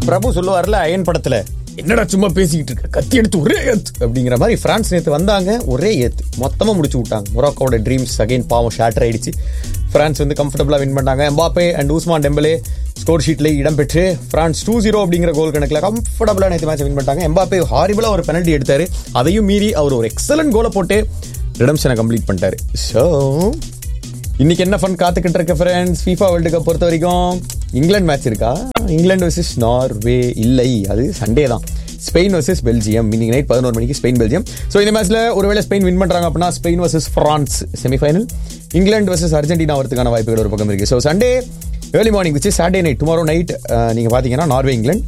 பிரபு சொல்லுவார்ல iron படத்துல என்னடா சும்மா பேசிக்கிட்டு இருக்க கத்தி எடுத்து ஒரே ஏத்து அப்படிங்கிற மாதிரி பிரான்ஸ் நேத்து வந்தாங்க ஒரே ஏத்து மொத்தமா முடிச்சு விட்டாங்க மொராக்கோட ட்ரீம்ஸ் அகைன் பாவம் ஷேட்டர் ஆயிடுச்சு பிரான்ஸ் வந்து கம்ஃபர்டபுளா வின் பண்ணாங்க Mbappe and Ousmane Dembele score ஷீட்ல இடம் பெற்று பிரான்ஸ் டூ ஜீரோ அப்படிங்கிற கோல் கணக்கில் கம்ஃபர்டபுளா நேற்று மேட்ச் வின் பண்ணிட்டாங்க எம்பாப்பே ஹாரிபிளா ஒரு பெனல்ட்டி எடுத்தாரு அதையும் மீறி அவர் ஒரு எக்ஸலன்ட் கோலை போட்டு ரிடம்ஷனை கம்ப்ளீட் பண்ணிட்டாரு ஸோ இன்னைக்கு என்ன ஃபன் காத்துக்கிட்டு இருக்க ஃப்ரெண்ட்ஸ் ஃபீஃபா வேர்ல்டு கப் பொறுத்த வரைக்கும் இங்கிலாந்து மேட்ச் இருக்கா இங்கிலாந்து வர்சஸ் நார்வே இல்லை அது சண்டே தான் ஸ்பெயின் வர்சஸ் பெல்ஜியம் இன்னைக்கு நைட் பதினோரு மணிக்கு ஸ்பெயின் பெல்ஜியம் ஸோ இந்த மேட்ச்ல ஒருவேளை ஸ்பெயின் வின் பண்றாங்க அப்படின்னா Spain versus France semifinal England versus Argentina வரதுக்கான வாய்ப்புகள் ஒரு பக்கம் இருக்கு ஸோ சண்டே ஏர்லி மார்னிங் வச்சு சாட்டர்டே நைட் டுமாரோ நைட் நீங்க பாத்தீங்கன்னா நார்வே இங்கிலாந்து